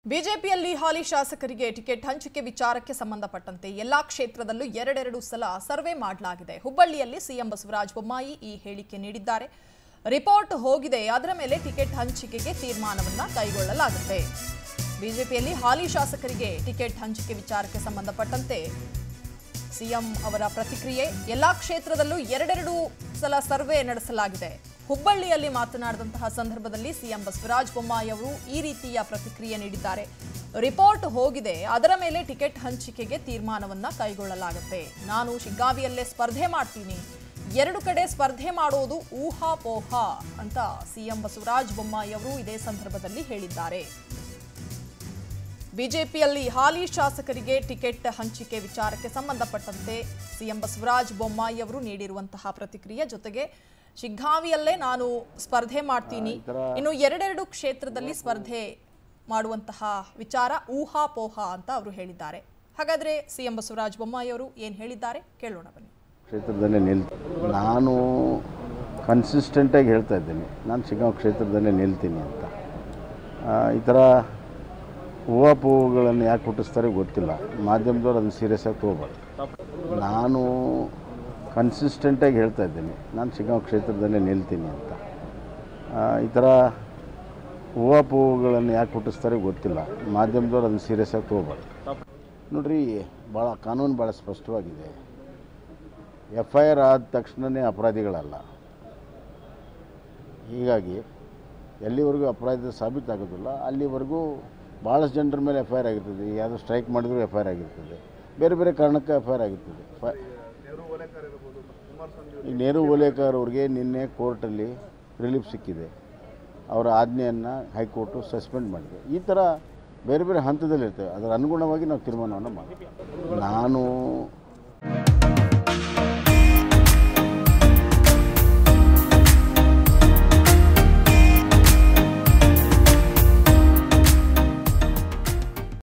ಬಿಜೆಪಿಯಲ್ಲಿ ಹಾಲಿ ಶಾಸಕರಿಗೆ ಟಿಕೆಟ್ ಹಂಚಿಕೆ ವಿಚಾರಕ್ಕೆ ಸಂಬಂಧಪಟ್ಟಂತೆ ಎಲ್ಲಾ ಕ್ಷೇತ್ರದಲ್ಲೂ ಎರಡೆರಡು ಸಲ ಸರ್ವೆ ಮಾಡಲಾಗಿದೆ ಹುಬ್ಬಳ್ಳಿಯಲ್ಲಿ ಸಿಎಂ ಬಸವರಾಜ ಬೊಮ್ಮಾಯಿ ಈ ಹೇಳಿಕೆ ನೀಡಿದ್ದಾರೆ ರಿಪೋರ್ಟ್ ಹೋಗಿದೆ ಅದರ ಮೇಲೆ ಟಿಕೆಟ್ ಹಂಚಿಕೆಗೆ ತೀರ್ಮಾನವನ್ನ ಕೈಗೊಳ್ಳಲಾಗುತ್ತೆ ಬಿಜೆಪಿಯಲ್ಲಿ ಹಾಲಿ ಶಾಸಕರಿಗೆ ಟಿಕೆಟ್ ಹಂಚಿಕೆ ವಿಚಾರಕ್ಕೆ ಸಂಬಂಧಪಟ್ಟಂತೆ ಸಿಎಂ ಅವರ ಪ್ರತಿಕ್ರಿಯೆ ಎಲ್ಲಾ ಕ್ಷೇತ್ರದಲ್ಲೂ ಎರಡೆರಡು ಸಲ ಸರ್ವೆ ನಡೆಸಲಾಗಿದೆ ಹುಬ್ಬಳ್ಳಿಯಲ್ಲಿ ಮಾತನಾಡಿದಂತಹ ಸಂದರ್ಭದಲ್ಲಿ ಸಿಎಂ ಬಸವರಾಜ ಬೊಮ್ಮಾಯಿ ಅವರು ಈ ರೀತಿಯ ಪ್ರತಿಕ್ರಿಯೆ ನೀಡಿದ್ದಾರೆ ರಿಪೋರ್ಟ್ ಹೋಗಿದೆ ಅದರ ಮೇಲೆ ಟಿಕೆಟ್ ಹಂಚಿಕೆಗೆ ತೀರ್ಮಾನವನ್ನ ಕೈಗೊಳ್ಳಲಾಗುತ್ತೆ ನಾನು ಶಿಗ್ಗಾವಿಯಲ್ಲೇ ಸ್ಪರ್ಧೆ ಮಾಡ್ತೀನಿ ಎರಡು ಕಡೆ ಸ್ಪರ್ಧೆ ಮಾಡೋದು ಊಹಾಪೋಹ ಅಂತ ಸಿಎಂ ಬಸವರಾಜ ಬೊಮ್ಮಾಯಿ ಅವರು ಇದೇ ಸಂದರ್ಭದಲ್ಲಿ ಹೇಳಿದ್ದಾರೆ ಬಿಜೆಪಿಯಲ್ಲಿ ಹಾಲಿ ಶಾಸಕರಿಗೆ ಟಿಕೆಟ್ ಹಂಚಿಕೆ ವಿಚಾರಕ್ಕೆ ಸಂಬಂಧಪಟ್ಟಂತೆ ಸಿಎಂ ಬಸವರಾಜ ಬೊಮ್ಮಾಯಿ ಅವರು ನೀಡಿರುವಂತಹ ಪ್ರತಿಕ್ರಿಯೆ ಜೊತೆಗೆ ಶಿಗ್ಗಾವಿಯಲ್ಲೇ ನಾನು ಸ್ಪರ್ಧೆ ಮಾಡ್ತೀನಿ ಇನ್ನು ಎರಡೆರಡು ಕ್ಷೇತ್ರದಲ್ಲಿ ಸ್ಪರ್ಧೆ ಮಾಡುವಂತಹ ವಿಚಾರ ಊಹಾಪೋಹ ಅಂತ ಅವರು ಹೇಳಿದ್ದಾರೆ ಹಾಗಾದ್ರೆ ಸಿಎಂ ಬಸವರಾಜ ಬೊಮ್ಮಾಯಿ ಅವರು ಏನು ಹೇಳಿದ್ದಾರೆ ಕೇಳೋಣ ಬನ್ನಿ ಕ್ಷೇತ್ರದಲ್ಲೇ ನಿಲ್ತೀನಿ ನಾನು ಕನ್ಸಿಸ್ಟೆಂಟಾಗಿ ಹೇಳ್ತಾ ಇದ್ದೀನಿ ನಾನು ಶಿಗ್ಗಾಂವ್ ಕ್ಷೇತ್ರದಲ್ಲೇ ನಿಲ್ತೀನಿ ಅಂತ ಆ, ಈ ಥರ ಹೂವಾಪೂಗಳನ್ನು ಯಾಕೆ ಹುಟ್ಟಿಸ್ತಾರೆ ಗೊತ್ತಿಲ್ಲ ಮಾಧ್ಯಮದವ್ರು ಅದನ್ನು ಸೀರಿಯಸ್ ಆಗಿ ತೊಗೋಬಾರ್ದು ನಾನು ಕನ್ಸಿಸ್ಟೆಂಟಾಗಿ ಹೇಳ್ತಾ ಇದ್ದೀನಿ ನಾನು ಶಿಗ್ಗಾಂವ್ ಕ್ಷೇತ್ರದಲ್ಲೇ ನಿಲ್ತೀನಿ ಅಂತ ಆ, ಈ ಥರ ಹೂವಾಪೂಗಳನ್ನು ಯಾಕೆ ಹುಟ್ಟಿಸ್ತಾರೆ ಗೊತ್ತಿಲ್ಲ ಮಾಧ್ಯಮದವ್ರು ಅದನ್ನು ಸೀರಿಯಸ್ ಆಗಿ ತೊಗೋಬಾರ್ದು ನೋಡ್ರಿ ಭಾಳ ಕಾನೂನು ಭಾಳ ಸ್ಪಷ್ಟವಾಗಿದೆ ಎಫ್ ಐ ಆರ್ ಆದ ತಕ್ಷಣವೇ ಅಪರಾಧಿಗಳಲ್ಲ ಹೀಗಾಗಿ ಎಲ್ಲಿವರೆಗೂ ಅಪರಾಧ ಸಾಬೀತಾಗೋದಿಲ್ಲ ಅಲ್ಲಿವರೆಗೂ ಭಾಳಷ್ಟು ಜನರ ಮೇಲೆ ಎಫ್ ಐ ಆರ್ ಆಗಿರ್ತದೆ ಯಾವುದೋ ಸ್ಟ್ರೈಕ್ ಮಾಡಿದ್ರು ಎಫ್ ಐ ಆರ್ ಆಗಿರ್ತದೆ ಬೇರೆ ಬೇರೆ ಕಾರಣಕ್ಕೆ ಎಫ್ ಐ ಆರ್ ಆಗಿರ್ತದೆ ಫ ಈಗ ನೆಹರು ಓಲೇಕರ್ ಅವ್ರಿಗೆ ನಿನ್ನೆ ಕೋರ್ಟಲ್ಲಿ ರಿಲೀಫ್ ಸಿಕ್ಕಿದೆ ಅವರ ಆಜ್ಞೆಯನ್ನು ಹೈಕೋರ್ಟು ಸಸ್ಪೆಂಡ್ ಮಾಡಿದೆ ಈ ಥರ ಬೇರೆ ಬೇರೆ ಹಂತದಲ್ಲಿರ್ತೇವೆ ಅದರ ಅನುಗುಣವಾಗಿ ನಾವು ತೀರ್ಮಾನವನ್ನು ಮಾಡ್ತೀವಿ ನಾನು